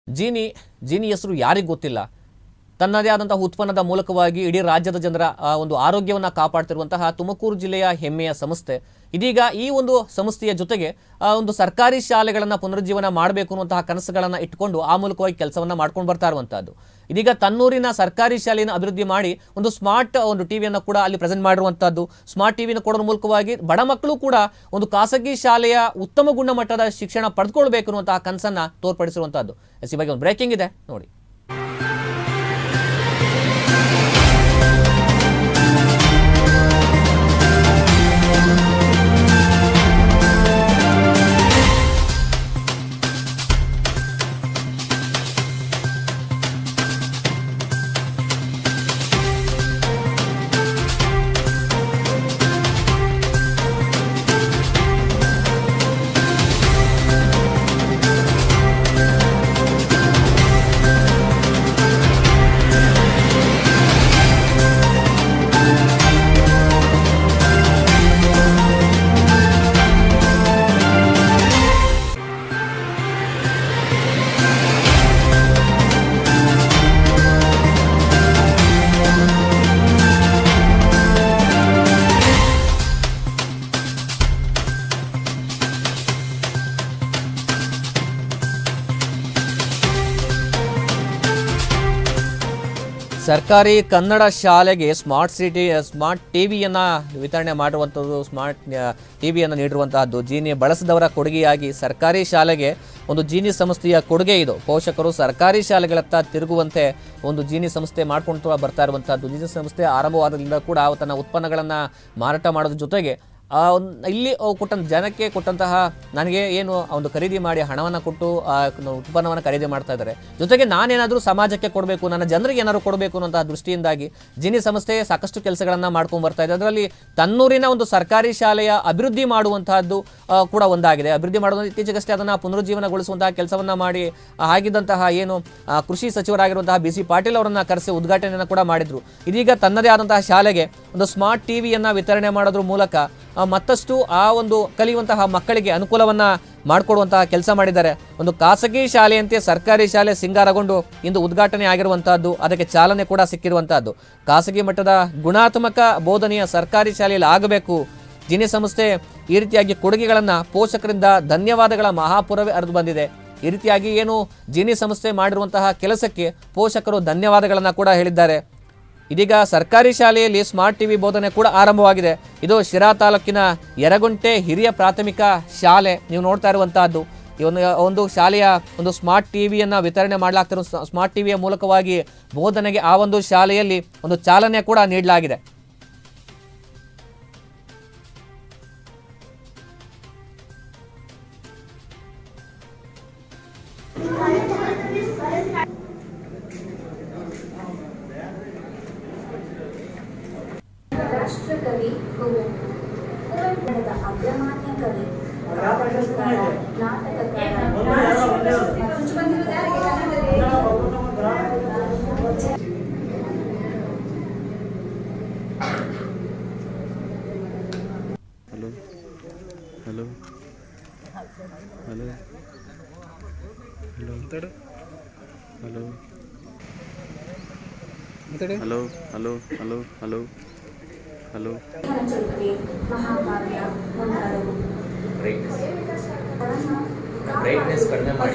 ಜೀನಿ ಜೀನಿ ಹೆಸರು ಯಾರಿಗೂ ಗೊತ್ತಿಲ್ಲ ತನ್ನದೇ ಆದಂತಹ ಉತ್ಪನ್ನದ ಮೂಲಕವಾಗಿ ಇಡೀ ರಾಜ್ಯದ ಜನರ ಆ, ಒಂದು ಆರೋಗ್ಯವನ್ನು ಕಾಪಾಡ್ತಿರುವಂತಹ ತುಮಕೂರು ಜಿಲ್ಲೆಯ ಹೆಮ್ಮೆಯ ಸಂಸ್ಥೆ ಇದೀಗ ಈ ಒಂದು ಸಂಸ್ಥೆಯ ಜೊತೆಗೆ ಆ, ಒಂದು ಸರ್ಕಾರಿ ಶಾಲೆಗಳನ್ನು ಪುನರುಜ್ಜೀವನ ಮಾಡಬೇಕು ಅನ್ನುವಂತಹ ಕನಸುಗಳನ್ನು ಇಟ್ಕೊಂಡು ಆ ಮೂಲಕವಾಗಿ ಕೆಲಸವನ್ನು ಮಾಡ್ಕೊಂಡು ಬರ್ತಾ ಇರುವಂತಹದ್ದು ಇದೀಗ ತನ್ನೂರಿನ ಸರ್ಕಾರಿ ಶಾಲೆಯನ್ನು ಅಭಿವೃದ್ಧಿ ಮಾಡಿ ಒಂದು ಸ್ಮಾರ್ಟ್ ಒಂದು ಟಿವಿಯನ್ನು ಕೂಡ ಅಲ್ಲಿ ಪ್ರೆಸೆಂಟ್ ಮಾಡಿರುವಂತಹದ್ದು ಸ್ಮಾರ್ಟ್ ಟಿವಿನ ಕೊಡೋದ್ರ ಮೂಲಕವಾಗಿ ಬಡ ಮಕ್ಕಳು ಕೂಡ ಒಂದು ಖಾಸಗಿ ಶಾಲೆಯ ಉತ್ತಮ ಗುಣಮಟ್ಟದ ಶಿಕ್ಷಣ ಪಡೆದುಕೊಳ್ಬೇಕು ಅನ್ನುವಂತಹ ಕನಸನ್ನ ತೋರ್ಪಡಿಸಿರುವಂತಹದ್ದು ಎಸ್ ಈ ಬಗ್ಗೆ ಒಂದು ಬ್ರೇಕಿಂಗ್ ಇದೆ ನೋಡಿ ಸರ್ಕಾರಿ ಕನ್ನಡ ಶಾಲೆಗೆ ಸ್ಮಾರ್ಟ್ ಸಿಟಿ ಸ್ಮಾರ್ಟ್ ಟಿವಿಯನ್ನು ವಿತರಣೆ ಮಾಡಿರುವಂಥದ್ದು ಸ್ಮಾರ್ಟ್ ಟಿವಿಯನ್ನು ನೀಡಿರುವಂತಹದ್ದು ಜೀನಿ ಬಳಸಿದವರ ಕೊಡುಗೆಯಾಗಿ ಸರ್ಕಾರಿ ಶಾಲೆಗೆ ಒಂದು ಜೀನಿ ಸಂಸ್ಥೆಯ ಕೊಡುಗೆ ಇದು ಪೋಷಕರು ಸರ್ಕಾರಿ ಶಾಲೆಗಳತ್ತ ತಿರುಗುವಂತೆ ಒಂದು ಜೀನಿ ಸಂಸ್ಥೆ ಮಾಡ್ಕೊಂಡು ಬರ್ತಾ ಇರುವಂತಹದ್ದು ಜೀನಿ ಸಂಸ್ಥೆ ಆರಂಭವಾದ್ರಿಂದ ಕೂಡ ತನ್ನ ಉತ್ಪನ್ನಗಳನ್ನು ಮಾರಾಟ ಮಾಡೋದ್ರ ಜೊತೆಗೆ ಆ ಒಂದು ಇಲ್ಲಿ ಅವು ಕೊಟ್ಟ ಜನಕ್ಕೆ ಕೊಟ್ಟಂತಹ ನನಗೆ ಏನು ಒಂದು ಖರೀದಿ ಮಾಡಿ ಹಣವನ್ನು ಕೊಟ್ಟು ಆ ಉತ್ಪನ್ನವನ್ನು ಖರೀದಿ ಮಾಡ್ತಾ ಇದ್ದಾರೆ ಜೊತೆಗೆ ನಾನೇನಾದರೂ ಸಮಾಜಕ್ಕೆ ಕೊಡಬೇಕು ನನ್ನ ಜನರಿಗೆ ಏನಾದರೂ ಕೊಡಬೇಕು ಅನ್ನೋಂತಹ ದೃಷ್ಟಿಯಿಂದಾಗಿ ಜಿನಿ ಸಂಸ್ಥೆ ಸಾಕಷ್ಟು ಕೆಲಸಗಳನ್ನು ಮಾಡ್ಕೊಂಡು ಬರ್ತಾ ಇದೆ ಅದರಲ್ಲಿ ತನ್ನೂರಿನ ಒಂದು ಸರ್ಕಾರಿ ಶಾಲೆಯ ಅಭಿವೃದ್ಧಿ ಮಾಡುವಂತಹದ್ದು ಆ, ಕೂಡ ಒಂದಾಗಿದೆ ಅಭಿವೃದ್ಧಿ ಮಾಡೋದು ಇತ್ತೀಚೆಗಷ್ಟೇ ಅದನ್ನು ಪುನರುಜ್ಜೀವನಗೊಳಿಸುವಂತಹ ಕೆಲಸವನ್ನು ಮಾಡಿ ಆ, ಆಗಿದ್ದಂತಹ ಏನು ಆ, ಕೃಷಿ ಸಚಿವರಾಗಿರುವಂತಹ ಬಿ ಸಿ ಪಾಟೀಲ್ ಅವರನ್ನ ಕರೆಸಿ ಉದ್ಘಾಟನೆಯನ್ನು ಕೂಡ ಮಾಡಿದ್ರು ಇದೀಗ ತನ್ನದೇ ಆದಂತಹ ಶಾಲೆಗೆ ಒಂದು ಸ್ಮಾರ್ಟ್ ಟಿವಿಯನ್ನು ವಿತರಣೆ ಮಾಡೋದ್ರ ಮೂಲಕ ಆ, ಮತ್ತಷ್ಟು ಆ ಒಂದು ಕಲಿಯುವಂತಹ ಮಕ್ಕಳಿಗೆ ಅನುಕೂಲವನ್ನ ಮಾಡಿಕೊಡುವಂತಹ ಕೆಲಸ ಮಾಡಿದ್ದಾರೆ ಒಂದು ಖಾಸಗಿ ಶಾಲೆಯಂತೆ ಸರ್ಕಾರಿ ಶಾಲೆ ಸಿಂಗಾರಗೊಂಡು ಇಂದು ಉದ್ಘಾಟನೆ ಆಗಿರುವಂತಹದ್ದು ಅದಕ್ಕೆ ಚಾಲನೆ ಕೂಡ ಸಿಕ್ಕಿರುವಂತಹದ್ದು ಖಾಸಗಿ ಮಟ್ಟದ ಗುಣಾತ್ಮಕ ಬೋಧನೆಯ ಸರ್ಕಾರಿ ಶಾಲೆಯಲ್ಲಿ ಆಗಬೇಕು ಜಿನಿ ಸಂಸ್ಥೆ ಈ ರೀತಿಯಾಗಿ ಕೊಡುಗೆಗಳನ್ನು ಪೋಷಕರಿಂದ ಧನ್ಯವಾದಗಳ ಮಹಾಪುರವೇ ಹರಿದು ಬಂದಿದೆ ಈ ರೀತಿಯಾಗಿ ಏನು ಜಿನಿ ಸಂಸ್ಥೆ ಮಾಡಿರುವಂತಹ ಕೆಲಸಕ್ಕೆ ಪೋಷಕರು ಧನ್ಯವಾದಗಳನ್ನು ಕೂಡ ಹೇಳಿದ್ದಾರೆ ಇದೀಗ ಸರ್ಕಾರಿ ಶಾಲೆಯಲ್ಲಿ ಸ್ಮಾರ್ಟ್ ಟಿವಿ ಬೋಧನೆ ಕೂಡ ಆರಂಭವಾಗಿದೆ ಇದು ಶಿರಾ ತಾಲೂಕಿನ ಯರಗುಂಟೆ ಹಿರಿಯ ಪ್ರಾಥಮಿಕ ಶಾಲೆ ನೀವು ನೋಡ್ತಾ ಇರುವಂತಹದ್ದು ಈ ಒಂದು ಒಂದು ಶಾಲೆಯ ಒಂದು ಸ್ಮಾರ್ಟ್ ಟಿವಿಯನ್ನು ವಿತರಣೆ ಮಾಡಲಾಗ್ತಿರೋ ಸ್ಮಾರ್ಟ್ ಟಿವಿಯ ಮೂಲಕವಾಗಿ ಬೋಧನೆಗೆ ಆ ಒಂದು ಶಾಲೆಯಲ್ಲಿ ಒಂದು ಚಾಲನೆ ಕೂಡ ನೀಡಲಾಗಿದೆ ರಾಷ್ಟ್ರಕವಿ ಕುವೆಂಪು ಕುವೆಂಪುರದ ಅಗ್ರಮಾನ್ಯ ಕವಿ ನಾಟಕಕಾರ ಹಲೋ ಹಲೋ ಹಲೋ ಹಲೋ ಮಾತಾಡು ಹಲೋ ಮಾತಾಡು hello hello hello hello hello ಚರಿತ್ರೆ ಮಹಾಕಾವ್ಯ ಮುಂತಾದವು ಕಡಿಮೆ ಮಾಡಿ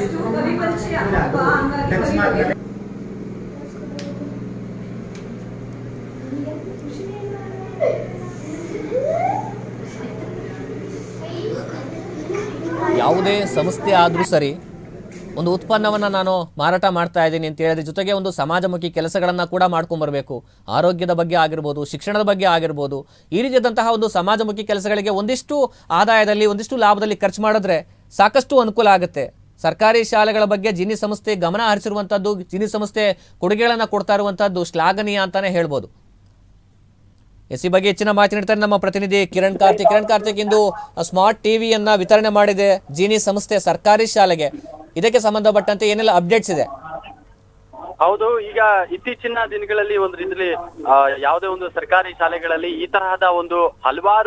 ಯಾವುದೇ ಸಂಸ್ಥೆ ಆದರೂ ಸರಿ ಒಂದು ಉತ್ಪನ್ನವನ್ನು ನಾನು ಮಾರಾಟ ಮಾಡ್ತಾ ಇದ್ದೀನಿ ಅಂತ ಹೇಳಿದ್ರೆ ಜೊತೆಗೆ ಒಂದು ಸಮಾಜಮುಖಿ ಕೆಲಸಗಳನ್ನು ಕೂಡ ಮಾಡ್ಕೊಂಬರ್ಬೇಕು ಆರೋಗ್ಯದ ಬಗ್ಗೆ ಆಗಿರ್ಬೋದು ಶಿಕ್ಷಣದ ಬಗ್ಗೆ ಆಗಿರ್ಬೋದು ಈ ರೀತಿಯಾದಂತಹ ಒಂದು ಸಮಾಜಮುಖಿ ಕೆಲಸಗಳಿಗೆ ಒಂದಿಷ್ಟು ಆದಾಯದಲ್ಲಿ ಒಂದಿಷ್ಟು ಲಾಭದಲ್ಲಿ ಖರ್ಚು ಮಾಡಿದ್ರೆ ಸಾಕಷ್ಟು ಅನುಕೂಲ ಆಗುತ್ತೆ ಸರ್ಕಾರಿ ಶಾಲೆಗಳ ಬಗ್ಗೆ ಜಿನಿ ಸಂಸ್ಥೆ ಗಮನ ಹರಿಸಿರುವಂಥದ್ದು ಜಿನಿ ಸಂಸ್ಥೆ ಕೊಡುಗೆಗಳನ್ನು ಕೊಡ್ತಾ ಇರುವಂಥದ್ದು ಶ್ಲಾಘನೀಯ ಅಂತಾನೆ ಹೇಳ್ಬೋದು ಎಸ್ ಈ ಬಗ್ಗೆ ಹೆಚ್ಚಿನ ಮಾಹಿತಿ ನೀಡ್ತಾರೆ ನಮ್ಮ ಪ್ರತಿನಿಧಿ ಕಿರಣ್ ಕಾರ್ತಿಕ್ ಕಿರಣ್ ಕಾರ್ತಿಕ್ ಇಂದು ಸ್ಮಾರ್ಟ್ ಟಿವಿಯನ್ನ ವಿತರಣೆ ಮಾಡಿದೆ ಜೀನಿ ಸಂಸ್ಥೆ ಸರ್ಕಾರಿ ಶಾಲೆಗೆ ಇದಕ್ಕೆ ಸಂಬಂಧಪಟ್ಟಂತೆ ಏನೆಲ್ಲ ಅಪ್ಡೇಟ್ಸ್ ಇದೆ ಹೌದು ಈಗ ಇತ್ತೀಚಿನ ದಿನಗಳಲ್ಲಿ ಒಂದು ರೀತಿಯಲ್ಲಿ ಆ, ಯಾವುದೇ ಒಂದು ಸರ್ಕಾರಿ ಶಾಲೆಗಳಲ್ಲಿ ಈ ತರಹದ ಒಂದು ಹಲವಾರು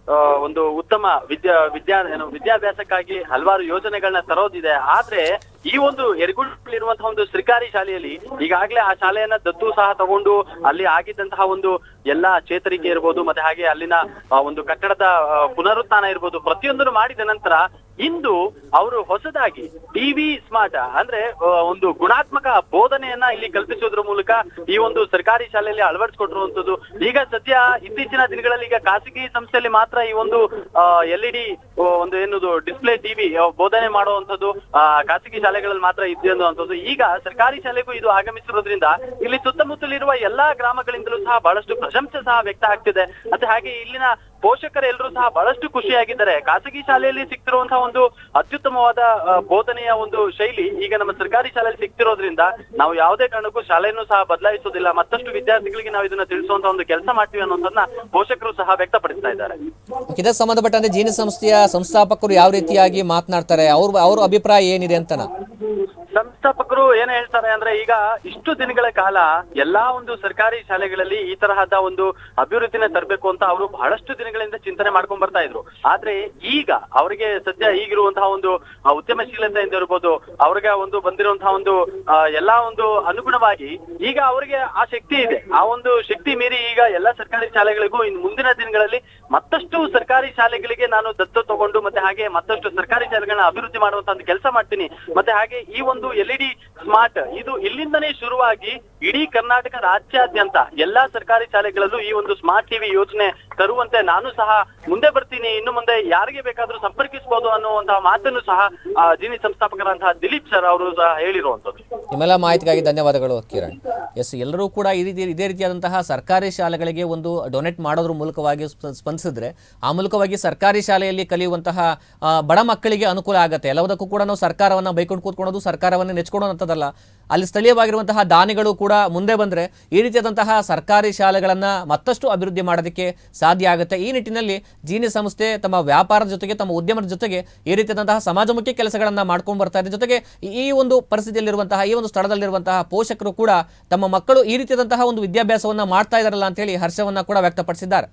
ಆ, ಒಂದು ಉತ್ತಮ ವಿದ್ಯಾ ವಿದ್ಯಾ ಏನು ವಿದ್ಯಾಭ್ಯಾಸಕ್ಕಾಗಿ ಹಲವಾರು ಯೋಜನೆಗಳನ್ನ ತರೋದಿದೆ ಆದ್ರೆ ಈ ಒಂದು ಯರಗುಂಟಲಿರುವಂತಹ ಒಂದು ಸರ್ಕಾರಿ ಶಾಲೆಯಲ್ಲಿ ಈಗಾಗಲೇ ಆ ಶಾಲೆಯನ್ನ ದತ್ತು ಸಹ ತಗೊಂಡು ಅಲ್ಲಿ ಆಗಿದ್ದಂತಹ ಒಂದು ಎಲ್ಲಾ ಚೇತರಿಕೆ ಇರ್ಬೋದು ಮತ್ತೆ ಹಾಗೆ ಅಲ್ಲಿನ ಆ, ಒಂದು ಕಟ್ಟಡದ ಆ, ಪುನರುತ್ಥಾನ ಇರ್ಬೋದು ಪ್ರತಿಯೊಂದನ್ನು ಮಾಡಿದ ನಂತರ ಇಂದು ಅವರು ಹೊಸದಾಗಿ ಟಿವಿ ಸ್ಮಾರ್ಟ್ ಅಂದ್ರೆ ಆ, ಒಂದು ಗುಣಾತ್ಮಕ ಬೋಧನೆಯನ್ನ ಇಲ್ಲಿ ಕಲ್ಪಿಸೋದ್ರ ಮೂಲಕ ಈ ಒಂದು ಸರ್ಕಾರಿ ಶಾಲೆಯಲ್ಲಿ ಅಳವಡಿಸಿಕೊಟ್ಟಿರುವಂತದ್ದು ಈಗ ಸದ್ಯ ಇತ್ತೀಚಿನ ದಿನಗಳಲ್ಲಿ ಈಗ ಖಾಸಗಿ ಸಂಸ್ಥೆಯಲ್ಲಿ ಮಾತ್ರ ಈ ಒಂದು ಎಲ್ ಇ ಡಿ ಒಂದು ಏನದು ಡಿಸ್ಪ್ಲೇ ಟಿವಿ ಬೋಧನೆ ಮಾಡುವಂತದ್ದು ಆ, ಖಾಸಗಿ ಶಾಲೆಗಳಲ್ಲಿ ಮಾತ್ರ ಇದೆ ಅನ್ನುವಂಥದ್ದು ಈಗ ಸರ್ಕಾರಿ ಶಾಲೆಗೂ ಇದು ಆಗಮಿಸಿರೋದ್ರಿಂದ ಇಲ್ಲಿ ಸುತ್ತಮುತ್ತಲಿರುವ ಎಲ್ಲಾ ಗ್ರಾಮಗಳಿಂದಲೂ ಸಹ ಬಹಳಷ್ಟು ಪ್ರಶಂಸೆ ಸಹ ವ್ಯಕ್ತ ಆಗ್ತಿದೆ ಮತ್ತೆ ಹಾಗೆ ಇಲ್ಲಿನ ಪೋಷಕರೆಲ್ಲರೂ ಸಹ ಬಹಳಷ್ಟು ಖುಷಿಯಾಗಿದ್ದಾರೆ ಖಾಸಗಿ ಶಾಲೆಯಲ್ಲಿ ಸಿಗ್ತಿರುವಂತಹ ಒಂದು ಅತ್ಯುತ್ತಮವಾದ ಆ, ಬೋಧನೆಯ ಒಂದು ಶೈಲಿ ಈಗ ನಮ್ಮ ಸರ್ಕಾರಿ ಶಾಲೆಯಲ್ಲಿ ಸಿಗ್ತಿರೋದ್ರಿಂದ ನಾವು ಯಾವುದೇ ಕಾರಣಕ್ಕೂ ಶಾಲೆಯನ್ನು ಸಹ ಬದಲಾಯಿಸೋದಿಲ್ಲ ಮತ್ತಷ್ಟು ವಿದ್ಯಾರ್ಥಿಗಳಿಗೆ ನಾವು ಇದನ್ನ ತಿಳಿಸುವಂತ ಒಂದು ಕೆಲಸ ಮಾಡ್ತೀವಿ ಅನ್ನೋದನ್ನ ಪೋಷಕರು ಸಹ ವ್ಯಕ್ತಪಡಿಸ್ತಾ ಇದ್ದಾರೆ ಇದಕ್ಕೆ ಸಂಬಂಧಪಟ್ಟಂತೆ ಜೀನಿ ಸಂಸ್ಥೆಯ ಸಂಸ್ಥಾಪಕರು ಯಾವ ರೀತಿಯಾಗಿ ಮಾತನಾಡ್ತಾರೆ ಅವ್ರ ಅವ್ರ ಅಭಿಪ್ರಾಯ ಏನಿದೆ ಅಂತನ ಸಂಸ್ಥಾಪಕರು ಏನ್ ಹೇಳ್ತಾರೆ ಅಂದ್ರೆ ಈಗ ಇಷ್ಟು ದಿನಗಳ ಕಾಲ ಎಲ್ಲಾ ಒಂದು ಸರ್ಕಾರಿ ಶಾಲೆಗಳಲ್ಲಿ ಈ ತರಹದ ಒಂದು ಅಭಿವೃದ್ಧಿನ ತರಬೇಕು ಅಂತ ಅವರು ಬಹಳಷ್ಟು ದಿನಗಳಿಂದ ಚಿಂತನೆ ಮಾಡ್ಕೊಂಡ್ ಬರ್ತಾ ಇದ್ರು ಆದ್ರೆ ಈಗ ಅವರಿಗೆ ಸದ್ಯ ಈಗಿರುವಂತಹ ಒಂದು ಆ, ಉದ್ಯಮಶೀಲತೆಯಿಂದ ಇರ್ಬೋದು ಅವ್ರಿಗೆ ಒಂದು ಬಂದಿರುವಂತಹ ಒಂದು ಆ, ಎಲ್ಲಾ ಒಂದು ಅನುಗುಣವಾಗಿ ಈಗ ಅವರಿಗೆ ಆ ಶಕ್ತಿ ಇದೆ ಆ ಒಂದು ಶಕ್ತಿ ಮೀರಿ ಈಗ ಎಲ್ಲಾ ಸರ್ಕಾರಿ ಶಾಲೆಗಳಿಗೂ ಇನ್ನು ಮುಂದಿನ ದಿನಗಳಲ್ಲಿ ಮತ್ತಷ್ಟು ಸರ್ಕಾರಿ ಶಾಲೆಗಳಿಗೆ ನಾನು ದತ್ತು ತಗೊಂಡು ಮತ್ತೆ ಹಾಗೆ ಮತ್ತಷ್ಟು ಸರ್ಕಾರಿ ಶಾಲೆಗಳನ್ನ ಅಭಿವೃದ್ಧಿ ಮಾಡುವಂತ ಒಂದು ಕೆಲಸ ಮಾಡ್ತೀನಿ ಮತ್ತೆ ಹಾಗೆ ಈ ಒಂದು ಎಲ್ ಇ ಡಿ ಸ್ಮಾರ್ಟ್ ಇದು ಇಲ್ಲಿಂದನೇ ಶುರುವಾಗಿ ಇಡೀ ಕರ್ನಾಟಕ ರಾಜ್ಯಾದ್ಯಂತ ಎಲ್ಲಾ ಸರ್ಕಾರಿ ಶಾಲೆಗಳಲ್ಲೂ ಈ ಒಂದು ಸ್ಮಾರ್ಟ್ ಟಿವಿ ಯೋಜನೆ ತರುವಂತೆ ನಾನು ಸಹ ಮುಂದೆ ಬರ್ತೀನಿ ಇನ್ನು ಮುಂದೆ ಯಾರಿಗೆ ಬೇಕಾದ್ರೂ ಸಂಪರ್ಕಿಸಬಹುದು ಅನ್ನುವಂತಹ ಮಾತನ್ನು ಸಹ ಆ, ಜಿನಿ ಸಂಸ್ಥಾಪಕರಂತಹ ದಿಲೀಪ್ ಸರ್ ಅವರು ಸಹ ಹೇಳಿರುವಂತದ್ದು ನಿಮ್ಮೆಲ್ಲ ಮಾಹಿತಿಗಾಗಿ ಧನ್ಯವಾದಗಳು ಕಿರಣ್ ಎಸ್ ಎಲ್ಲರೂ ಕೂಡ ಈ ರೀತಿ ಇದೇ ರೀತಿಯಾದಂತಹ ಸರ್ಕಾರಿ ಶಾಲೆಗಳಿಗೆ ಒಂದು ಡೊನೇಟ್ ಮಾಡೋದ್ರ ಮೂಲಕವಾಗಿ ಸ್ಪ- ಸ್ಪಂದಿಸಿದ್ರೆ ಆ ಮೂಲಕವಾಗಿ ಸರ್ಕಾರಿ ಶಾಲೆಯಲ್ಲಿ ಕಲಿಯುವಂತಹ ಆ, ಬಡ ಮಕ್ಕಳಿಗೆ ಅನುಕೂಲ ಆಗುತ್ತೆ ಎಲ್ಲದಕ್ಕೂ ಕೂಡ ನಾವು ಸರ್ಕಾರವನ್ನು ಬೈಕೊಂಡು ಕೂತ್ಕೊಳ್ಳೋದು ಸರ್ಕಾರವನ್ನು ನೆಚ್ಕೊಳ್ಳೋಂಥದ್ದಲ್ಲ ಅಲ್ಲಿ ಸ್ಥಳೀಯವಾಗಿರುವಂತಹ ದಾನಿಗಳು ಕೂಡ ಮುಂದೆ ಬಂದರೆ ಈ ರೀತಿಯಾದಂತಹ ಸರ್ಕಾರಿ ಶಾಲೆಗಳನ್ನು ಮತ್ತಷ್ಟು ಅಭಿವೃದ್ಧಿ ಮಾಡೋದಕ್ಕೆ ಸಾಧ್ಯ ಆಗುತ್ತೆ ಈ ನಿಟ್ಟಿನಲ್ಲಿ ಜೀನಿ ಸಂಸ್ಥೆ ತಮ್ಮ ವ್ಯಾಪಾರದ ಜೊತೆಗೆ ತಮ್ಮ ಉದ್ಯಮದ ಜೊತೆಗೆ ಈ ರೀತಿಯಾದಂತಹ ಸಮಾಜಮುಖಿ ಕೆಲಸಗಳನ್ನು ಮಾಡ್ಕೊಂಡು ಬರ್ತಾ ಇದೆ ಜೊತೆಗೆ ಈ ಒಂದು ಪರಿಸ್ಥಿತಿಯಲ್ಲಿರುವಂತಹ ಈ ಒಂದು ಸ್ಥಳದಲ್ಲಿರುವಂತಹ ಪೋಷಕರು ಕೂಡ ತಮ್ಮ ಮಕ್ಕಳು ಈ ರೀತಿಯಾದಂತಹ ಒಂದು ವಿದ್ಯಾಭ್ಯಾಸವನ್ನು ಮಾಡ್ತಾ ಇದಾರಲ್ಲ ಅಂತೇಳಿ ಹರ್ಷವನ್ನು ಕೂಡ ವ್ಯಕ್ತಪಡಿಸಿದ್ದಾರೆ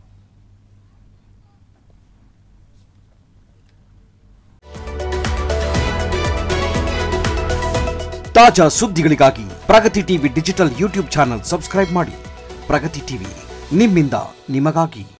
ತಾಜಾ ಸುದ್ದಿಗಳಿಗಾಗಿ Pragathi TV digital YouTube channel subscribe ಮಾಡಿ ಪ್ರಗತಿ ಟಿವಿ ನಿಮ್ಮಿಂದ ನಿಮಗಾಗಿ